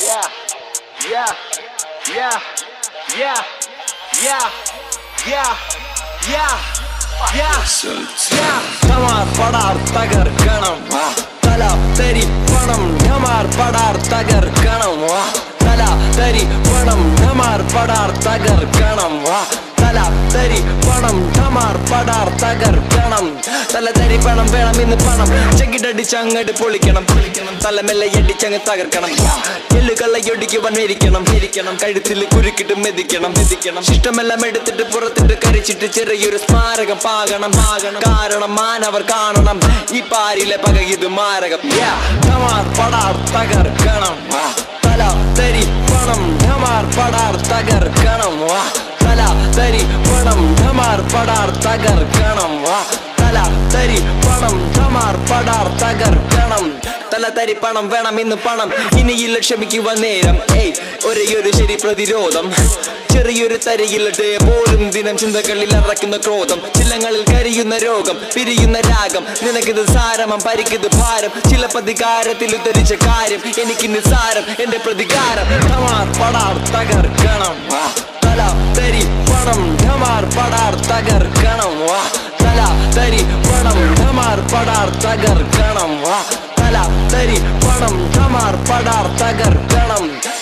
Yeah, yeah, yeah, yeah, yeah, yeah, yeah, yeah, yeah. ധമാർ പടാർ തകർക്കണം തല തരി പണം ധമാർ പടാർ തകർക്കണം തല തരി പണം ധമാർ പടാർ തകർക്കണം തല തരി പണം ധമാർ പടാർ തകർക്കണം തല തരി പണം വേണം ഇന്ന് പണം ചെകിടടിച്ച് അങ്ങോട്ട് പൊളിക്കണം പൊളിക്കണം തലമെല്ലെ അടിച്ചങ്ങ് തകർക്കണം എല്ലുകളൊടിക്ക് വന്നിരിക്കണം ഇരിക്കണം കഴുത്തിൽ കുരുക്കിട്ട് മെതിക്കണം മെതിക്കണം ഇഷ്ടമെല്ലാം എടുത്തിട്ട് പുറത്തിട്ട് കരിച്ചിട്ട് ചെറിയൊരു സ്മാരകം പാകണം പാകണം കാരണം മാനവർ കാണണം ഈ പാരിലെ പക ഇത് മാരകം Yeah. ധമാർ പടാർ തകർക്കണം തല തരി പണം ധമാർ പടാർ തകർക്കണം തല തരി പണം ധമാർ പടാർ തകർക്കണം തല തരി പണം ധമാർ പടാർ തകർക്കണം തല തരി പണം വേണം ഇന്ന് പണം ഇനിയില്ല ക്ഷമിക്കുവാൻ നേരം ഏയ് ഒരേ ഒരു ശരി പ്രതിരോധം ചെറിയൊരു തരിയിലട്ട് പോലും ദിനം ചിന്തകളിൽ ഇറക്കുന്ന ക്രോധം ചില്ലങ്ങളിൽ കരിയുന്ന രോഗം പിരിയുന്ന രാഗം നിനക്കിത് സാരമം പരിക്കിത് ഭാരം ചില പ്രതികാരത്തിൽ ഉദ്ധരിച്ച കാര്യം എനിക്ക് നിസ്സാരം എന്റെ പ്രതികാരം ധമാർ പടാർ തകർക്കണം തല തരി പണം ധമാർ പടാർ തകർക്കണം തല തരി പണം ധമാർ പടാർ തകർക്കണം തല തരി പണം ധമാർ പടാർ തകർക്കണം